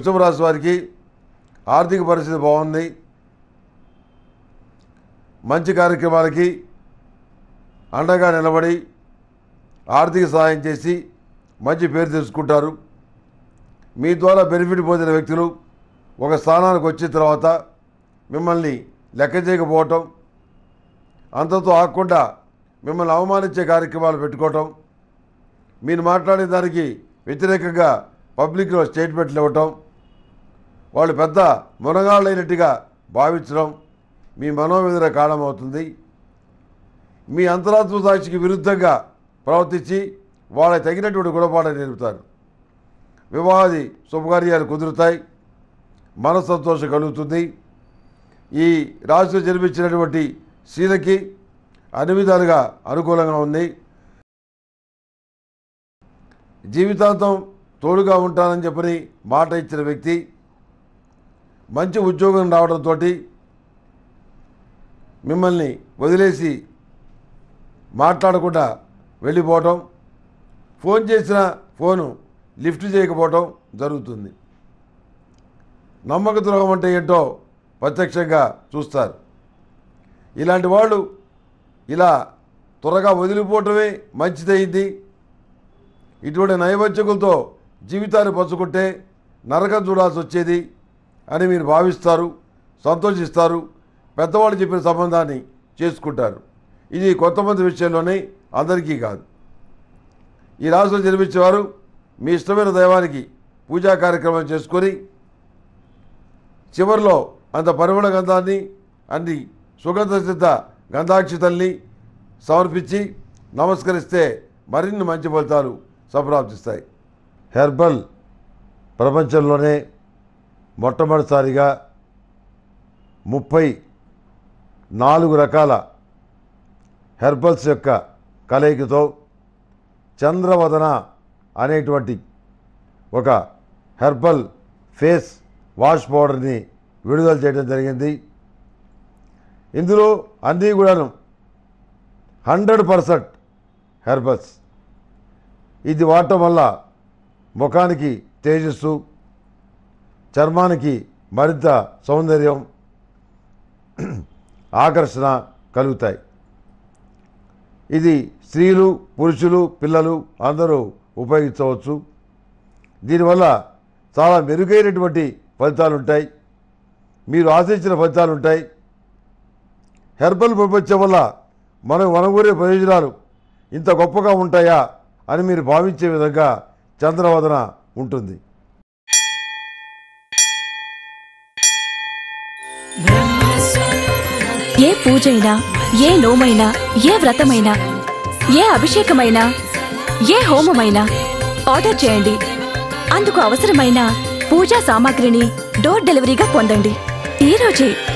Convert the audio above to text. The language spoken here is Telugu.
వృషభ రాశి వారికి ఆర్థిక పరిస్థితి బాగుంది మంచి కార్యక్రమాలకి అండగా నిలబడి ఆర్థిక సహాయం చేసి మంచి పేరు తెచ్చుకుంటారు మీ ద్వారా బెనిఫిట్ పొందిన వ్యక్తులు ఒక స్థానానికి వచ్చిన తర్వాత మిమ్మల్ని లెక్క చేయకపోవటం అంతతో ఆగకుండా మిమ్మల్ని అవమానించే కార్యక్రమాలు పెట్టుకోవటం మీరు మాట్లాడే దానికి వ్యతిరేకంగా పబ్లిక్లో స్టేట్మెంట్లు ఇవ్వటం వాళ్ళు పెద్ద మునగాళ్ళైనట్టుగా భావించడం మీ మనోవేదన కారణమవుతుంది మీ అంతరాత్మ సాక్షికి విరుద్ధంగా ప్రవర్తించి వాళ్ళకి తగినటువంటి గుణపాఠం నేర్పుతారు వివాహాది శుభకార్యాలు కుదురుతాయి మనస్సంతోషం కలుగుతుంది ఈ రాశిలో జన్మించినటువంటి స్త్రీలకి అన్ని విధాలుగా అనుకూలంగా ఉంది జీవితాంతం తోడుగా ఉంటానని చెప్పని మాట ఇచ్చిన వ్యక్తి మంచి ఉద్యోగం రావడంతో మిమ్మల్ని వదిలేసి మాట్లాడకుండా వెళ్ళిపోవటం ఫోన్ చేసిన ఫోను లిఫ్ట్ చేయకపోవటం జరుగుతుంది నమ్మక ద్రోహం అంటే ఏంటో ప్రత్యక్షంగా చూస్తారు ఇలాంటి వాళ్ళు ఇలా త్వరగా వదిలిపోవటమే మంచిదైంది ఇటువంటి నైవేద్యకులతో జీవితాన్ని పంచుకుంటే నరకం చూడాల్సి వచ్చేది అని మీరు భావిస్తారు సంతోషిస్తారు పెద్దవాళ్ళు చెప్పిన సంబంధాన్ని చేసుకుంటారు ఇది కొంతమంది విషయంలోనే అందరికీ కాదు ఈ రాశిలో జన్మించేవారు మీ ఇష్టమైన దైవానికి పూజా కార్యక్రమం చేసుకొని చివరిలో అంత పరిమళ గంధాన్ని అన్ని సుగంధ సిద్ధ గంధాక్షితల్ని సమర్పించి నమస్కరిస్తే మరిన్ని మంచి ఫలితాలు సంప్రాప్తిస్తాయి హెర్బల్ ప్రపంచంలోనే మొట్టమొదటిసారిగా ముప్పై నాలుగు రకాల హెర్బల్స్ యొక్క కలయికతో చంద్రవదన అనేటువంటి ఒక హెర్బల్ ఫేస్ వాష్ పౌడర్ని విడుదల చేయడం జరిగింది ఇందులో అన్నీ కూడాను హండ్రెడ్ పర్సెంట్ హెర్బల్స్ ఇది వాడటం వల్ల ముఖానికి తేజస్సు చర్మానికి మరింత సౌందర్యం ఆకర్షణ కలుగుతాయి ఇది స్త్రీలు పురుషులు పిల్లలు అందరూ ఉపయోగించవచ్చు దీనివల్ల చాలా మెరుగైనటువంటి ఫలితాలు ఉంటాయి మీరు ఆశించిన ఫలితాలు ఉంటాయి హెర్బల్ ప్రపంచం వల్ల మనకు వనగూరే ప్రయోజనాలు ఇంత గొప్పగా ఉంటాయా అని మీరు భావించే విధంగా చంద్రవదన ఉంటుంది ఏ పూజైనా ఏ నోమైనా ఏ వ్రతమైనా ఏ అభిషేకమైనా ఏ హోమమైనా ఆర్డర్ చేయండి అందుకు అవసరమైన పూజా సామాగ్రిని డోర్ డెలివరీగా పొందండి ఈ రోజే